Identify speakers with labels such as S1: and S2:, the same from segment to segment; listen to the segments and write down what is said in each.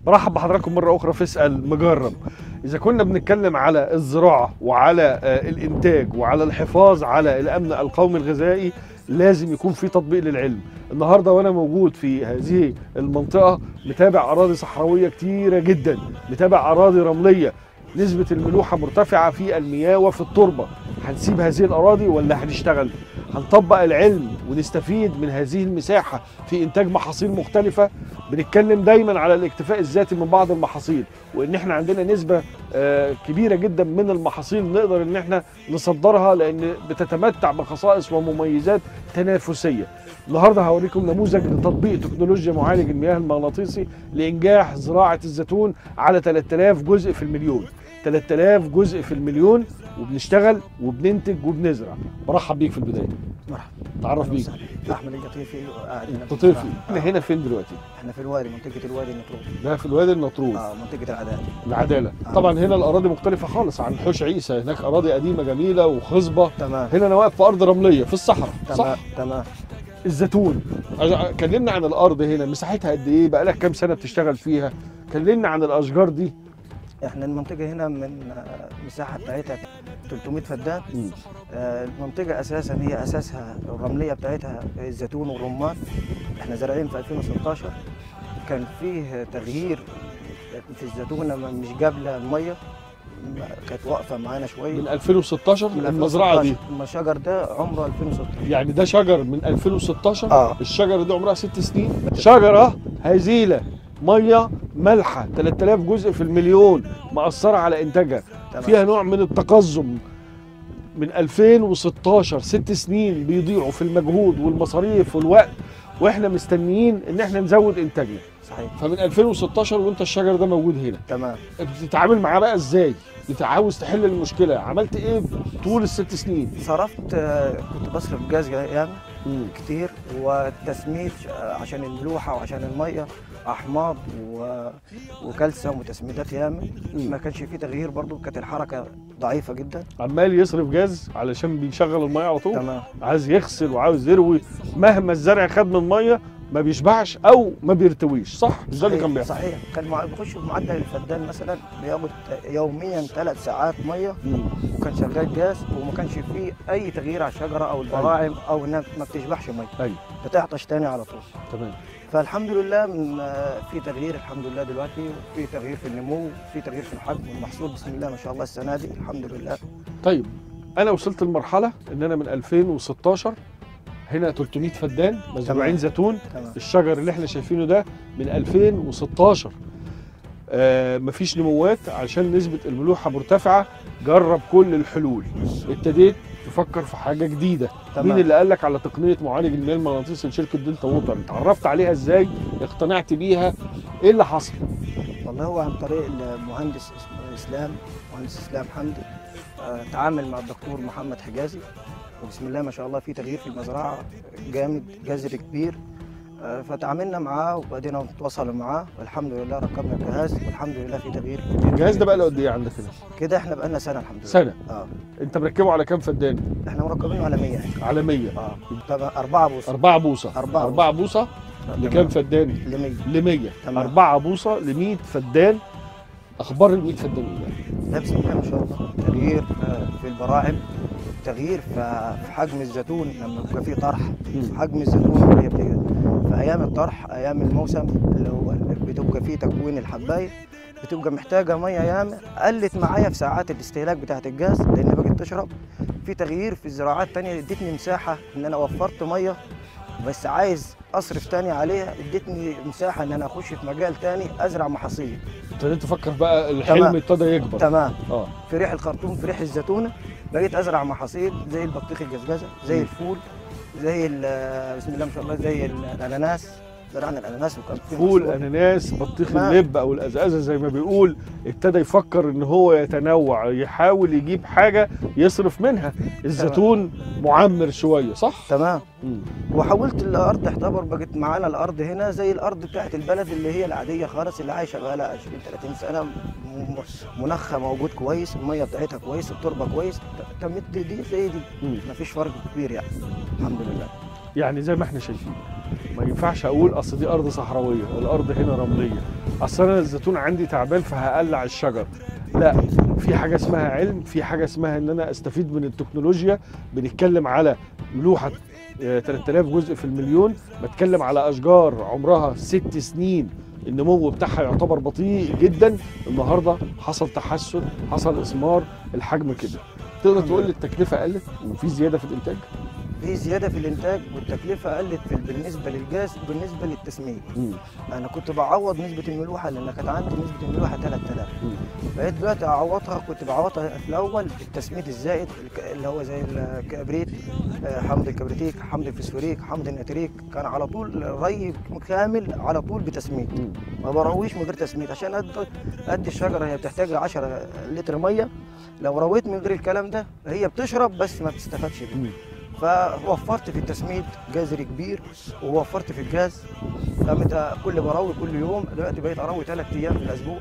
S1: برحب بحضراتكم مرة أخرى في اسأل مجرب إذا كنا بنتكلم على الزراعة وعلى آه، الإنتاج وعلى الحفاظ على الأمن القومي الغذائي لازم يكون في تطبيق للعلم النهاردة وأنا موجود في هذه المنطقة متابع أراضي صحراوية كتيرة جدا متابع أراضي رملية نسبة الملوحة مرتفعة في المياه وفي التربة هنسيب هذه الأراضي ولا هنشتغل هنطبق العلم ونستفيد من هذه المساحة في إنتاج محاصيل مختلفة بنتكلم دايما على الاكتفاء الذاتي من بعض المحاصيل وان احنا عندنا نسبه آه، كبيره جدا من المحاصيل نقدر ان احنا نصدرها لان بتتمتع بخصائص ومميزات تنافسيه النهارده هوريكم نموذج لتطبيق تكنولوجيا معالج المياه المغناطيسي لانجاح زراعه الزيتون على 3000 جزء في المليون 3000 جزء في المليون وبنشتغل وبننتج وبنزرع برحب بيك في البدايه
S2: مرحبا
S1: تعرف بيك
S2: احمد القطيفي قاعد هنا في
S1: تطيفي
S2: الزراعة.
S1: احنا هنا فين دلوقتي
S2: احنا في الوادي منطقه الوادي النطرون
S1: ده في الوادي النطرون
S2: اه منطقه العداله
S1: العداله
S2: آه.
S1: طبعا هنا الاراضي مختلفه خالص عن حوش عيسى هناك اراضي قديمه جميله وخصبه
S2: تمام
S1: هنا انا واقف في ارض رمليه في الصحراء
S2: تمام
S1: صح
S2: تمام
S1: الزيتون أج- كلمنا عن الارض هنا مساحتها قد ايه بقى لك كام سنه بتشتغل فيها كلمنا عن الاشجار دي
S2: احنا المنطقه هنا من آه، المساحه بتاعتها 300 فدان آه، المنطقه اساسا هي اساسها الرمليه بتاعتها الزيتون والرمان احنا زارعين في 2016 كان فيه تغيير في الزيتونه مش قابله الميه كانت واقفه معانا شويه
S1: من 2016
S2: من
S1: المزرعه دي
S2: 2016. الشجر ده عمره 2016
S1: يعني ده شجر من 2016
S2: اه
S1: الشجره دي عمرها ست سنين شجره هزيله ميه مالحه 3000 جزء في المليون مأثره على انتاجها
S2: تمام
S1: فيها نوع من التقزم من 2016 ست سنين بيضيعوا في المجهود والمصاريف والوقت واحنا مستنيين ان احنا نزود انتاجنا
S2: صحيح
S1: فمن 2016 وانت الشجر ده موجود هنا
S2: تمام
S1: بتتعامل معاه بقى ازاي انت عاوز تحل المشكله عملت ايه طول الست سنين
S2: صرفت آه، كنت بصرف جاز يعني
S1: مم.
S2: كتير وتسميد آه، عشان الملوحه وعشان الميه احماض و... وكالسيوم وتسميدات ياما
S1: مم.
S2: ما كانش فيه تغيير برضو كانت الحركه ضعيفه جدا
S1: عمال يصرف جاز علشان بيشغل الميه على طول
S2: تمام
S1: عايز يغسل وعاوز يروي مهما الزرع خد من ميه ما بيشبعش او ما بيرتويش صح مش ده اللي كان بيحصل
S2: صحيح كان مع- بيخش في معدل الفدان مثلا بياخد يوميا ثلاث ساعات ميه
S1: مم.
S2: وكان شغال جاز وما كانش فيه اي تغيير على الشجره او البراعم او انها ما بتشبعش ميه
S1: ايوه
S2: بتعطش تاني على طول
S1: تمام
S2: فالحمد لله من آه، في تغيير الحمد لله دلوقتي في تغيير في النمو في تغيير في الحجم والمحصول بسم الله ما شاء الله السنه دي الحمد لله
S1: طيب انا وصلت لمرحله ان انا من 2016 هنا 300 فدان مزروعين
S2: تمام.
S1: زيتون
S2: تمام
S1: الشجر اللي احنا شايفينه ده من 2016 آه مفيش نموات عشان نسبة الملوحة مرتفعة جرب كل الحلول ابتديت تفكر في حاجة جديدة
S2: تمام.
S1: مين اللي قالك على تقنية معالج المياه المغناطيسي لشركة دلتا ووتر اتعرفت عليها ازاي اقتنعت بيها ايه اللي حصل
S2: والله هو عن طريق المهندس اسمه اسلام مهندس اسلام حمدي آه، تعامل مع الدكتور محمد حجازي وبسم الله ما شاء الله في تغيير في المزرعه جامد جذر كبير آه، فتعاملنا معاه وبدينا نتواصل معاه والحمد لله ركبنا الجهاز والحمد لله في تغيير كبير
S1: الجهاز ده بقى له قد ايه عندك هنا
S2: كده احنا بقالنا سنه الحمد لله
S1: سنة
S2: اه
S1: انت مركبه على كام فدان
S2: احنا مركبينه على 100
S1: على 100
S2: اه طبعا أربعة بوصة
S1: أربعة بوصة
S2: أربعة
S1: أربعة بوصة لكام فدان؟
S2: ل 100
S1: ل 100
S2: تمام.
S1: أربعة بوصة ل 100 فدان أخبار ال 100 فدان إيه بقى؟
S2: لا بسم الله ما شاء الله تغيير آه، في البراعم تغيير في في حجم الزيتون لما يبقى فيه طرح
S1: مم.
S2: حجم الزيتون اللي هي بتيجي في ايام الطرح ايام الموسم اللي هو بتبقى فيه تكوين الحبايه بتبقى محتاجه ميه ياما قلت معايا في ساعات الاستهلاك بتاعه الجاز لان بقت تشرب في تغيير في الزراعات التانية ادتني مساحه ان انا وفرت ميه بس عايز اصرف تاني عليها ادتني مساحه ان انا اخش في مجال تاني ازرع محاصيل
S1: ابتديت تفكر بقى الحلم
S2: تمام.
S1: ابتدى يكبر
S2: تمام
S1: اه
S2: في ريح الخرطوم في ريح الزيتونه بقيت ازرع محاصيل زي البطيخ الجزجزه زي
S1: مم.
S2: الفول زي ال- بسم الله ما شاء الله زي ال- الاناناس زرعنا الاناناس وكان في
S1: فول
S2: محصول.
S1: اناناس بطيخ
S2: ما-
S1: اللب او الازازه زي ما بيقول ابتدى يفكر ان هو يتنوع يحاول يجيب حاجه يصرف منها الزيتون معمر شويه صح
S2: تمام
S1: مم.
S2: وحولت الارض تعتبر بقت معانا الارض هنا زي الارض بتاعت البلد اللي هي العاديه خالص اللي عايشه بقى لها 20 30 سنه م- مناخها موجود كويس الميه بتاعتها كويس التربه كويس ت- تمت دي زي دي
S1: مم.
S2: مفيش فرق كبير يعني الحمد لله
S1: يعني زي ما احنا شايفين ما ينفعش اقول اصل دي ارض صحراويه الارض هنا رمليه اصل انا الزيتون عندي تعبان فهقلع الشجر لا في حاجه اسمها علم في حاجه اسمها ان انا استفيد من التكنولوجيا بنتكلم على ملوحه آه، 3000 جزء في المليون بتكلم على اشجار عمرها ست سنين النمو بتاعها يعتبر بطيء جدا النهارده حصل تحسن حصل اثمار الحجم كده تقدر تقول لي التكلفه قلت وفي زياده في الانتاج
S2: في زياده في الانتاج والتكلفه قلت في بالنسبه للجاز بالنسبه للتسميد
S1: مم.
S2: انا كنت بعوض نسبه الملوحه لان كانت عندي نسبه الملوحه 3000
S1: مم.
S2: بقيت دلوقتي اعوضها كنت بعوضها في الاول التسميد الزائد الك- اللي هو زي الكبريت آه، حمض الكبريتيك حمض الفسفوريك حمض النتريك كان على طول الري كامل على طول بتسميد
S1: مم.
S2: ما برويش من غير تسميد عشان قد قد الشجره هي بتحتاج 10 لتر ميه لو رويت من غير الكلام ده هي بتشرب بس ما بتستفادش بيه
S1: مم.
S2: فوفرت في التسميد جذري كبير ووفرت في الجاز قامت كل بروي كل يوم دلوقتي بقيت اروي ثلاث ايام في الاسبوع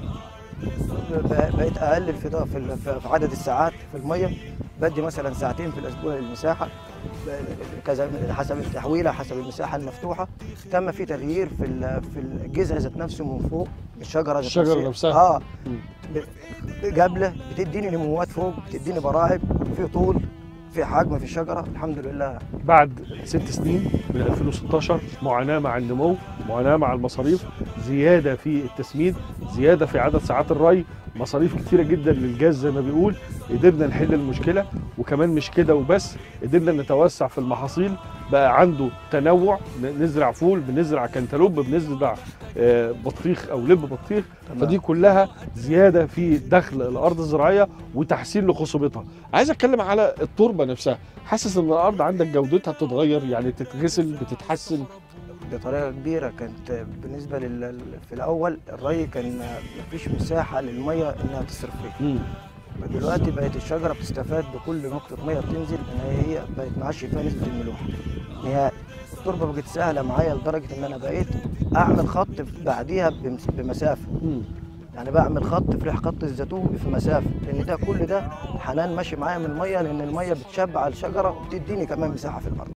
S2: ب- بقيت اقلل في ده- في ال- في في عدد الساعات في الميه بدي مثلا ساعتين في الاسبوع للمساحه ب- كذا حسب التحويله حسب المساحه المفتوحه تم في تغيير في ال- في الجذع ذات نفسه من فوق الشجره ذات
S1: الشجرة نفسها.
S2: اه
S1: مم.
S2: ب- جبله بتديني نموات فوق بتديني براعم في طول في حجم في الشجره الحمد لله
S1: بعد ست سنين من 2016 معاناه مع النمو معاناه مع المصاريف زياده في التسميد زياده في عدد ساعات الري مصاريف كتيره جدا للجاز زي ما بيقول قدرنا نحل المشكله وكمان مش كده وبس قدرنا نتوسع في المحاصيل بقى عنده تنوع ن- نزرع فول بنزرع كنتالوب بنزرع آه، بطيخ او لب بطيخ
S2: تمام.
S1: فدي كلها زياده في دخل الارض الزراعيه وتحسين لخصوبتها عايز اتكلم على التربه نفسها حاسس ان الارض عندك جودتها بتتغير يعني تتغسل بتتحسن
S2: بطريقه كبيره كانت بالنسبه لل... في الاول الري كان مفيش مساحه للميه انها تصرف فيها
S1: مم.
S2: دلوقتي بقت الشجره بتستفاد بكل نقطه ميه بتنزل ان هي بقت معشي فيها نسبه الملوحه نهائي التربه بقت سهله معايا لدرجه ان انا بقيت اعمل خط بعديها بمس- بمسافه
S1: مم.
S2: يعني بعمل خط في خط الزيتون في مسافه لان ده كل ده حنان ماشي معايا من الميه لان الميه بتشبع الشجره وبتديني كمان مساحه في الارض